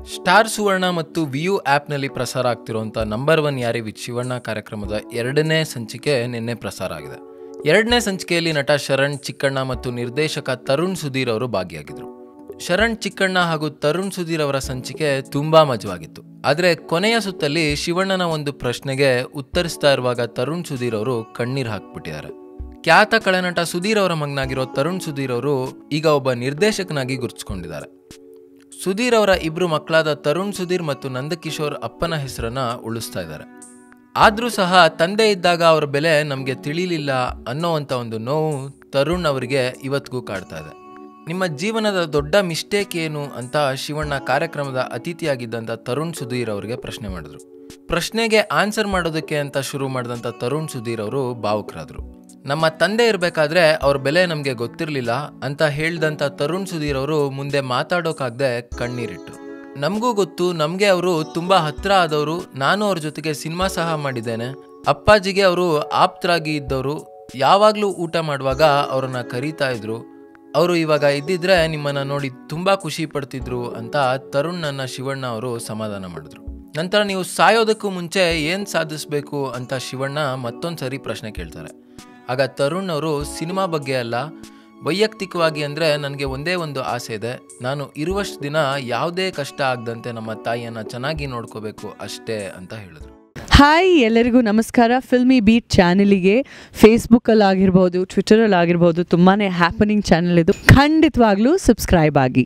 star ಸುವರ್ಣ ಮತ್ತು Viu ಆ್ಯಪ್ನಲ್ಲಿ ಪ್ರಸಾರ ಆಗ್ತಿರುವಂಥ number one Yaari with Shivanna ಕಾರ್ಯಕ್ರಮದ ಎರಡನೇ ಸಂಚಿಕೆ ನಿನ್ನೆ ಪ್ರಸಾರ ಆಗಿದೆ ಎರಡನೇ ಸಂಚಿಕೆಯಲ್ಲಿ ನಟ ಶರಣ್ ಚಿಕ್ಕಣ್ಣ ಮತ್ತು ನಿರ್ದೇಶಕ ತರುಣ್ ಸುಧೀರ್ ಅವರು ಭಾಗಿಯಾಗಿದ್ದರು ಶರಣ್ ಚಿಕ್ಕಣ್ಣ ಹಾಗೂ ತರುಣ್ ಸುಧೀರ್ ಅವರ ಸಂಚಿಕೆ ತುಂಬಾ ಮಜವಾಗಿತ್ತು ಆದರೆ ಕೊನೆಯ ಸುತ್ತಲ್ಲಿ ಶಿವಣ್ಣನ ಒಂದು ಪ್ರಶ್ನೆಗೆ ಉತ್ತರಿಸ್ತಾ ಇರುವಾಗ ತರುಣ್ ಸುಧೀರ್ ಅವರು ಕಣ್ಣೀರು ಹಾಕ್ಬಿಟ್ಟಿದ್ದಾರೆ ಖ್ಯಾತ ಕಳೆನಟ ಸುಧೀರ್ ಅವರ ಮಗನಾಗಿರೋ ತರುಣ್ ಸುಧೀರ್ ಅವರು ಈಗ ಒಬ್ಬ ನಿರ್ದೇಶಕನಾಗಿ ಗುರುತಿಸ್ಕೊಂಡಿದ್ದಾರೆ ಸುಧೀರ್ ಅವರ ಇಬ್ರು ಮಕ್ಕಳಾದ ತರುಣ್ ಸುಧೀರ್ ಮತ್ತು ನಂದಕಿಶೋರ್ ಅಪ್ಪನ ಹೆಸರನ್ನ ಉಳಿಸ್ತಾ ಇದ್ದಾರೆ ಆದರೂ ಸಹ ತಂದೆ ಇದ್ದಾಗ ಅವರ ಬೆಲೆ ನಮಗೆ ತಿಳಿಲಿಲ್ಲ ಅನ್ನೋವಂಥ ಒಂದು ನೋವು ತರುಣ್ ಅವರಿಗೆ ಇವತ್ತಿಗೂ ಕಾಡ್ತಾ ಇದೆ ನಿಮ್ಮ ಜೀವನದ ದೊಡ್ಡ ಮಿಸ್ಟೇಕ್ ಏನು ಅಂತ ಶಿವಣ್ಣ ಕಾರ್ಯಕ್ರಮದ ಅತಿಥಿಯಾಗಿದ್ದಂಥ ತರುಣ್ ಸುಧೀರ್ ಅವರಿಗೆ ಪ್ರಶ್ನೆ ಮಾಡಿದ್ರು ಪ್ರಶ್ನೆಗೆ ಆನ್ಸರ್ ಮಾಡೋದಕ್ಕೆ ಅಂತ ಶುರು ಮಾಡಿದಂಥ ತರುಣ್ ಸುಧೀರ್ ಅವರು ಭಾವುಕರಾದರು ನಮ್ಮ ತಂದೆ ಇರಬೇಕಾದ್ರೆ ಅವ್ರ ಬೆಲೆ ನಮಗೆ ಗೊತ್ತಿರಲಿಲ್ಲ ಅಂತ ಹೇಳ್ದಂಥ ತರುಣ್ ಸುಧೀರ್ ಅವರು ಮುಂದೆ ಮಾತಾಡೋಕ್ಕಾಗದೆ ಕಣ್ಣೀರಿಟ್ರು ನಮಗೂ ಗೊತ್ತು ನಮಗೆ ಅವರು ತುಂಬ ಹತ್ತಿರ ಆದವರು ನಾನು ಅವ್ರ ಜೊತೆಗೆ ಸಿನಿಮಾ ಸಹ ಮಾಡಿದ್ದೇನೆ ಅಪ್ಪಾಜಿಗೆ ಅವರು ಆಪ್ತರಾಗಿ ಇದ್ದವರು ಯಾವಾಗಲೂ ಊಟ ಮಾಡುವಾಗ ಅವ್ರನ್ನ ಕರೀತಾ ಇದ್ರು ಅವರು ಇವಾಗ ಇದ್ದಿದ್ರೆ ನಿಮ್ಮನ್ನ ನೋಡಿ ತುಂಬಾ ಖುಷಿ ಪಡ್ತಿದ್ರು ಅಂತ ತರುಣ್ ನನ್ನ ಶಿವಣ್ಣ ಅವರು ಸಮಾಧಾನ ಮಾಡಿದ್ರು ನಂತರ ನೀವು ಸಾಯೋದಕ್ಕೂ ಮುಂಚೆ ಏನು ಸಾಧಿಸ್ಬೇಕು ಅಂತ ಶಿವಣ್ಣ ಮತ್ತೊಂದು ಸರಿ ಪ್ರಶ್ನೆ ಕೇಳ್ತಾರೆ ಆಗ ತರುಣ್ ಅವರು ಸಿನಿಮಾ ಬಗ್ಗೆ ಅಲ್ಲ ವೈಯಕ್ತಿಕವಾಗಿ ಅಂದರೆ ನನಗೆ ಒಂದೇ ಒಂದು ಆಸೆ ಇದೆ ನಾನು ಇರುವಷ್ಟು ದಿನ ಯಾವುದೇ ಕಷ್ಟ ಆಗದಂತೆ ನಮ್ಮ ತಾಯಿಯನ್ನು ಚೆನ್ನಾಗಿ ನೋಡ್ಕೋಬೇಕು ಅಷ್ಟೇ ಅಂತ ಹೇಳಿದ್ರು ಹಾಯ್ ಎಲ್ಲರಿಗೂ ನಮಸ್ಕಾರ ಫಿಲ್ಮಿ ಬೀಟ್ ಚಾನಲಿಗೆ ಫೇಸ್ಬುಕ್ಕಲ್ಲಿ ಆಗಿರ್ಬೋದು ಟ್ವಿಟರಲ್ಲಿ ಆಗಿರ್ಬೋದು ತುಂಬಾ ಹ್ಯಾಪನಿಂಗ್ ಚಾನಲ್ ಇದು ಖಂಡಿತವಾಗ್ಲೂ ಸಬ್ಸ್ಕ್ರೈಬ್ ಆಗಿ